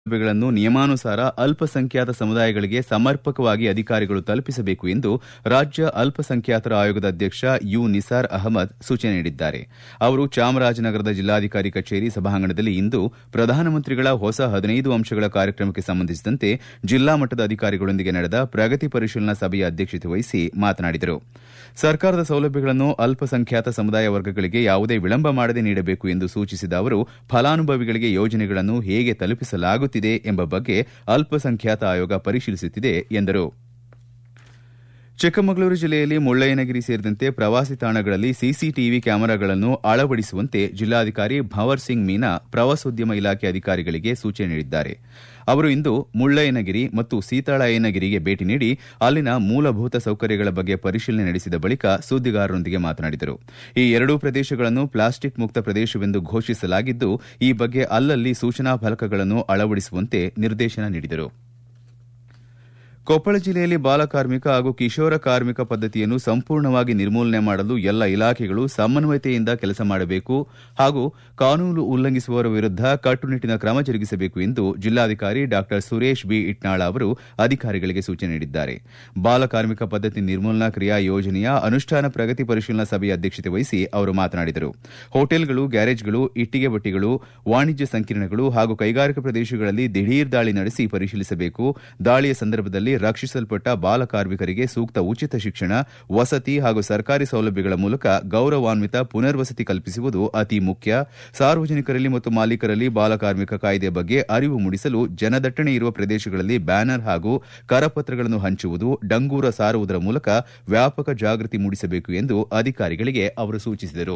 ಸೌಲಭ್ಯಗಳನ್ನು ನಿಯಮಾನುಸಾರ ಅಲ್ಪಸಂಖ್ಯಾತ ಸಮುದಾಯಗಳಿಗೆ ಸಮರ್ಪಕವಾಗಿ ಅಧಿಕಾರಿಗಳು ತಲುಪಿಸಬೇಕು ಎಂದು ರಾಜ್ಯ ಅಲ್ಪಸಂಖ್ಯಾತರ ಆಯೋಗದ ಅಧ್ಯಕ್ಷ ಯು ನಿಸಾರ್ ಅಹಮದ್ ಸೂಚನೆ ನೀಡಿದ್ದಾರೆ ಅವರು ಚಾಮರಾಜನಗರದ ಜಿಲ್ಲಾಧಿಕಾರಿ ಕಚೇರಿ ಸಭಾಂಗಣದಲ್ಲಿ ಇಂದು ಪ್ರಧಾನಮಂತ್ರಿಗಳ ಹೊಸ ಹದಿನೈದು ಅಂಶಗಳ ಕಾರ್ಯಕ್ರಮಕ್ಕೆ ಸಂಬಂಧಿಸಿದಂತೆ ಜಿಲ್ಲಾ ಮಟ್ಟದ ಅಧಿಕಾರಿಗಳೊಂದಿಗೆ ನಡೆದ ಪ್ರಗತಿ ಪರಿಶೀಲನಾ ಸಭೆಯ ಅಧ್ಯಕ್ಷತೆ ವಹಿಸಿ ಮಾತನಾಡಿದರು ಸರ್ಕಾರದ ಸೌಲಭ್ಯಗಳನ್ನು ಅಲ್ಪಸಂಖ್ಯಾತ ಸಮುದಾಯ ವರ್ಗಗಳಿಗೆ ಯಾವುದೇ ವಿಳಂಬ ಮಾಡದೆ ನೀಡಬೇಕು ಎಂದು ಸೂಚಿಸಿದ ಅವರು ಫಲಾನುಭವಿಗಳಿಗೆ ಯೋಜನೆಗಳನ್ನು ಹೇಗೆ ತಲುಪಿಸಲಾಗುತ್ತಿದೆ ಎಂಬ ಬಗ್ಗೆ ಅಲ್ಪಸಂಖ್ಯಾತ ಆಯೋಗ ಪರಿಶೀಲಿಸುತ್ತಿದೆ ಎಂದರು ಚಿಕ್ಕಮಗಳೂರು ಜಿಲ್ಲೆಯಲ್ಲಿ ಮುಳ್ಳಯ್ಯನಗಿರಿ ಸೇರಿದಂತೆ ಪ್ರವಾಸಿ ತಾಣಗಳಲ್ಲಿ ಸಿಸಿಟಿವಿ ಕ್ಯಾಮೆರಾಗಳನ್ನು ಅಳವಡಿಸುವಂತೆ ಜಿಲ್ಲಾಧಿಕಾರಿ ಭವರ್ ಸಿಂಗ್ ಮೀನಾ ಪ್ರವಾಸೋದ್ಯಮ ಇಲಾಖೆ ಅಧಿಕಾರಿಗಳಿಗೆ ಸೂಚನೆ ನೀಡಿದ್ದಾರೆ ಅವರು ಇಂದು ಮುಳ್ಳಯ್ಯನಗಿರಿ ಮತ್ತು ಸೀತಾಳಯ್ಯನಗಿರಿಗೆ ಭೇಟಿ ನೀಡಿ ಅಲ್ಲಿನ ಮೂಲಭೂತ ಸೌಕರ್ಯಗಳ ಬಗ್ಗೆ ಪರಿಶೀಲನೆ ನಡೆಸಿದ ಬಳಿಕ ಸುದ್ದಿಗಾರರೊಂದಿಗೆ ಮಾತನಾಡಿದರು ಈ ಎರಡೂ ಪ್ರದೇಶಗಳನ್ನು ಪ್ಲಾಸ್ಟಿಕ್ ಮುಕ್ತ ಪ್ರದೇಶವೆಂದು ಘೋಷಿಸಲಾಗಿದ್ದು ಈ ಬಗ್ಗೆ ಅಲ್ಲಲ್ಲಿ ಸೂಚನಾ ಫಲಕಗಳನ್ನು ಅಳವಡಿಸುವಂತೆ ನಿರ್ದೇಶನ ನೀಡಿದರು ಕೊಪ್ಪಳ ಜಿಲ್ಲೆಯಲ್ಲಿ ಬಾಲಕಾರ್ಮಿಕ ಹಾಗೂ ಕಿಶೋರ ಕಾರ್ಮಿಕ ಪದ್ದತಿಯನ್ನು ಸಂಪೂರ್ಣವಾಗಿ ನಿರ್ಮೂಲನೆ ಮಾಡಲು ಎಲ್ಲ ಇಲಾಖೆಗಳು ಸಮನ್ವಯತೆಯಿಂದ ಕೆಲಸ ಮಾಡಬೇಕು ಹಾಗೂ ಕಾನೂನು ಉಲ್ಲಂಘಿಸುವವರ ವಿರುದ್ಧ ಕಟ್ಟುನಿಟ್ಟಿನ ಕ್ರಮ ಜರುಗಿಸಬೇಕು ಎಂದು ಜಿಲ್ಲಾಧಿಕಾರಿ ಡಾ ಸುರೇಶ್ ಬಿ ಇಟ್ನಾಳ ಅವರು ಅಧಿಕಾರಿಗಳಿಗೆ ಸೂಚನೆ ನೀಡಿದ್ದಾರೆ ಬಾಲಕಾರ್ಮಿಕ ಪದ್ದತಿ ನಿರ್ಮೂಲನಾ ಕ್ರಿಯಾ ಯೋಜನೆಯ ಅನುಷ್ಠಾನ ಪ್ರಗತಿ ಪರಿಶೀಲನಾ ಸಭೆಯ ಅಧ್ಯಕ್ಷತೆ ವಹಿಸಿ ಅವರು ಮಾತನಾಡಿದರು ಹೋಟೆಲ್ಗಳು ಗ್ಯಾರೇಜ್ಗಳು ಇಟ್ಟಿಗೆ ಭಟ್ಟಿಗಳು ವಾಣಿಜ್ಯ ಸಂಕೀರ್ಣಗಳು ಹಾಗೂ ಕೈಗಾರಿಕಾ ಪ್ರದೇಶಗಳಲ್ಲಿ ದಿಢೀರ್ ದಾಳಿ ನಡೆಸಿ ಪರಿಶೀಲಿಸಬೇಕು ದಾಳಿಯ ಸಂದರ್ಭದಲ್ಲಿ ರಕ್ಷಿಸಲ್ಪಟ್ಟ ಬಾಲಕಾರ್ಮಿಕರಿಗೆ ಸೂಕ್ತ ಉಚಿತ ಶಿಕ್ಷಣ ವಸತಿ ಹಾಗೂ ಸರ್ಕಾರಿ ಸೌಲಭ್ಯಗಳ ಮೂಲಕ ಗೌರವಾನ್ವಿತ ಪುನರ್ವಸತಿ ಕಲ್ಪಿಸುವುದು ಅತಿ ಮುಖ್ಯ ಸಾರ್ವಜನಿಕರಲ್ಲಿ ಮತ್ತು ಮಾಲೀಕರಲ್ಲಿ ಬಾಲಕಾರ್ಮಿಕ ಕಾಯ್ದೆಯ ಬಗ್ಗೆ ಅರಿವು ಮೂಡಿಸಲು ಜನದಟ್ಟಣೆ ಇರುವ ಪ್ರದೇಶಗಳಲ್ಲಿ ಬ್ಯಾನರ್ ಹಾಗೂ ಕರಪತ್ರಗಳನ್ನು ಹಂಚುವುದು ಡಂಗೂರ ಸಾರುವುದರ ಮೂಲಕ ವ್ಯಾಪಕ ಜಾಗೃತಿ ಮೂಡಿಸಬೇಕು ಎಂದು ಅಧಿಕಾರಿಗಳಿಗೆ ಅವರು ಸೂಚಿಸಿದರು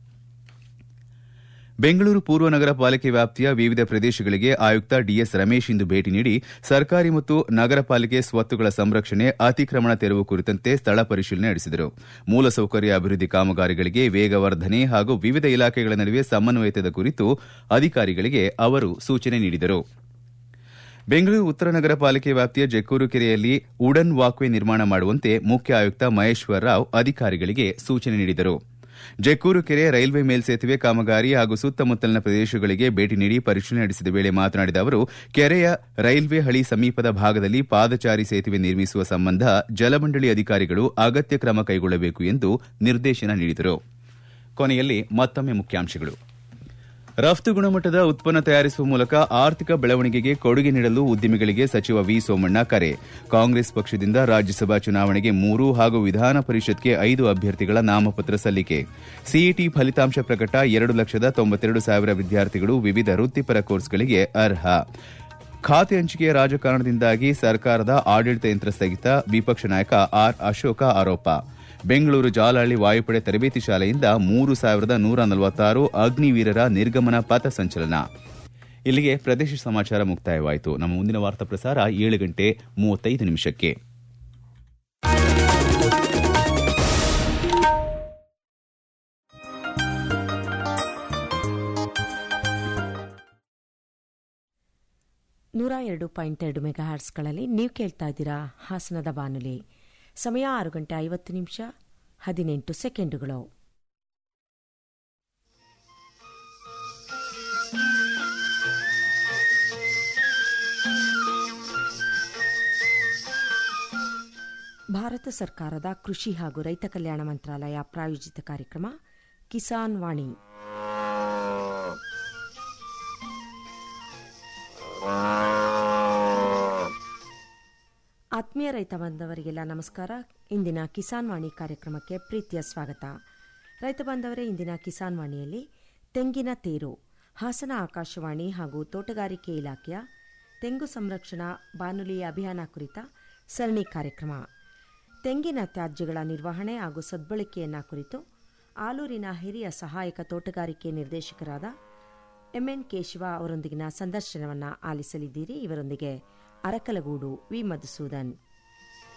ಬೆಂಗಳೂರು ಪೂರ್ವ ನಗರ ಪಾಲಿಕೆ ವ್ಯಾಪ್ತಿಯ ವಿವಿಧ ಪ್ರದೇಶಗಳಿಗೆ ಆಯುಕ್ತ ಡಿಎಸ್ ರಮೇಶ್ ಇಂದು ಭೇಟಿ ನೀಡಿ ಸರ್ಕಾರಿ ಮತ್ತು ನಗರ ಪಾಲಿಕೆ ಸ್ವತ್ತುಗಳ ಸಂರಕ್ಷಣೆ ಅತಿಕ್ರಮಣ ತೆರವು ಕುರಿತಂತೆ ಸ್ಥಳ ಪರಿಶೀಲನೆ ನಡೆಸಿದರು ಮೂಲಸೌಕರ್ಯ ಅಭಿವೃದ್ಧಿ ಕಾಮಗಾರಿಗಳಿಗೆ ವೇಗವರ್ಧನೆ ಹಾಗೂ ವಿವಿಧ ಇಲಾಖೆಗಳ ನಡುವೆ ಸಮನ್ವಯತೆದ ಕುರಿತು ಅಧಿಕಾರಿಗಳಿಗೆ ಅವರು ಸೂಚನೆ ನೀಡಿದರು ಬೆಂಗಳೂರು ಉತ್ತರ ನಗರ ಪಾಲಿಕೆ ವ್ಯಾಪ್ತಿಯ ಜಕ್ಕೂರು ಕೆರೆಯಲ್ಲಿ ವುಡನ್ ವಾಕ್ವೇ ನಿರ್ಮಾಣ ಮಾಡುವಂತೆ ಮುಖ್ಯ ಆಯುಕ್ತ ಮಹೇಶ್ವರ ರಾವ್ ಅಧಿಕಾರಿಗಳಿಗೆ ಸೂಚನೆ ನೀಡಿದರು ಜಕ್ಕೂರು ಕೆರೆ ರೈಲ್ವೆ ಮೇಲ್ಸೇತುವೆ ಕಾಮಗಾರಿ ಹಾಗೂ ಸುತ್ತಮುತ್ತಲಿನ ಪ್ರದೇಶಗಳಿಗೆ ಭೇಟಿ ನೀಡಿ ಪರಿಶೀಲನೆ ನಡೆಸಿದ ವೇಳೆ ಮಾತನಾಡಿದ ಅವರು ಕೆರೆಯ ರೈಲ್ವೆ ಹಳಿ ಸಮೀಪದ ಭಾಗದಲ್ಲಿ ಪಾದಚಾರಿ ಸೇತುವೆ ನಿರ್ಮಿಸುವ ಸಂಬಂಧ ಜಲಮಂಡಳಿ ಅಧಿಕಾರಿಗಳು ಅಗತ್ಯ ಕ್ರಮ ಕೈಗೊಳ್ಳಬೇಕು ಎಂದು ನಿರ್ದೇಶನ ನೀಡಿದರು ಕೊನೆಯಲ್ಲಿ ಮತ್ತೊಮ್ಮೆ ಮುಖ್ಯಾಂಶಗಳು ರಫ್ತು ಗುಣಮಟ್ಟದ ಉತ್ಪನ್ನ ತಯಾರಿಸುವ ಮೂಲಕ ಆರ್ಥಿಕ ಬೆಳವಣಿಗೆಗೆ ಕೊಡುಗೆ ನೀಡಲು ಉದ್ಯಮಿಗಳಿಗೆ ಸಚಿವ ವಿ ಸೋಮಣ್ಣ ಕರೆ ಕಾಂಗ್ರೆಸ್ ಪಕ್ಷದಿಂದ ರಾಜ್ಯಸಭಾ ಚುನಾವಣೆಗೆ ಮೂರು ಹಾಗೂ ವಿಧಾನ ಪರಿಷತ್ಗೆ ಐದು ಅಭ್ಯರ್ಥಿಗಳ ನಾಮಪತ್ರ ಸಲ್ಲಿಕೆ ಸಿಇಟಿ ಫಲಿತಾಂಶ ಪ್ರಕಟ ಎರಡು ಲಕ್ಷದ ತೊಂಬತ್ತೆರಡು ಸಾವಿರ ವಿದ್ಯಾರ್ಥಿಗಳು ವಿವಿಧ ವೃತ್ತಿಪರ ಕೋರ್ಸ್ಗಳಿಗೆ ಅರ್ಹ ಖಾತೆ ಹಂಚಿಕೆಯ ರಾಜಕಾರಣದಿಂದಾಗಿ ಸರ್ಕಾರದ ಆಡಳಿತ ಯಂತ್ರ ಸ್ಥಗಿತ ವಿಪಕ್ಷ ನಾಯಕ ಆರ್ ಅಶೋಕ ಆರೋಪ ಬೆಂಗಳೂರು ಜಾಲಹಳ್ಳಿ ವಾಯುಪಡೆ ತರಬೇತಿ ಶಾಲೆಯಿಂದ ಮೂರು ಸಾವಿರದ ನೂರ ನಲವತ್ತಾರು ಅಗ್ನಿವೀರರ ನಿರ್ಗಮನ ಪಥ ಸಂಚಲನ ಇಲ್ಲಿಗೆ ಪ್ರದೇಶ ಸಮಾಚಾರ ಮುಕ್ತಾಯವಾಯಿತು ನಮ್ಮ ಮುಂದಿನ ವಾರ್ತಾ ಪ್ರಸಾರ ಏಳು ಗಂಟೆ ಮೂವತ್ತೈದು ನಿಮಿಷಕ್ಕೆ ನೂರ ಎರಡು ಪಾಯಿಂಟ್ ಎರಡು ಮೆಗಾ ಹಾರ್ಟ್ಸ್ಗಳಲ್ಲಿ ನೀವು ಕೇಳ್ತಾ ಇದ್ದೀರಾ ಹಾಸನದ ಬಾನುಲಿ ಸಮಯ ಆರು ಗಂಟೆ ಐವತ್ತು ನಿಮಿಷ ಹದಿನೆಂಟು ಸೆಕೆಂಡುಗಳು ಭಾರತ ಸರ್ಕಾರದ ಕೃಷಿ ಹಾಗೂ ರೈತ ಕಲ್ಯಾಣ ಮಂತ್ರಾಲಯ ಪ್ರಾಯೋಜಿತ ಕಾರ್ಯಕ್ರಮ ಕಿಸಾನ್ ವಾಣಿ ಆತ್ಮೀಯ ರೈತ ಬಾಂಧವರಿಗೆಲ್ಲ ನಮಸ್ಕಾರ ಇಂದಿನ ಕಿಸಾನ್ ವಾಣಿ ಕಾರ್ಯಕ್ರಮಕ್ಕೆ ಪ್ರೀತಿಯ ಸ್ವಾಗತ ರೈತ ಬಾಂಧವರೇ ಇಂದಿನ ಕಿಸಾನ್ ವಾಣಿಯಲ್ಲಿ ತೆಂಗಿನ ತೇರು ಹಾಸನ ಆಕಾಶವಾಣಿ ಹಾಗೂ ತೋಟಗಾರಿಕೆ ಇಲಾಖೆಯ ತೆಂಗು ಸಂರಕ್ಷಣಾ ಬಾನುಲಿ ಅಭಿಯಾನ ಕುರಿತ ಸರಣಿ ಕಾರ್ಯಕ್ರಮ ತೆಂಗಿನ ತ್ಯಾಜ್ಯಗಳ ನಿರ್ವಹಣೆ ಹಾಗೂ ಸದ್ಬಳಕೆಯನ್ನ ಕುರಿತು ಆಲೂರಿನ ಹಿರಿಯ ಸಹಾಯಕ ತೋಟಗಾರಿಕೆ ನಿರ್ದೇಶಕರಾದ ಎಂಎನ್ ಕೇಶವ ಅವರೊಂದಿಗಿನ ಸಂದರ್ಶನವನ್ನು ಆಲಿಸಲಿದ್ದೀರಿ ಇವರೊಂದಿಗೆ ಅರಕಲಗೂಡು ವಿ ಮಧುಸೂದನ್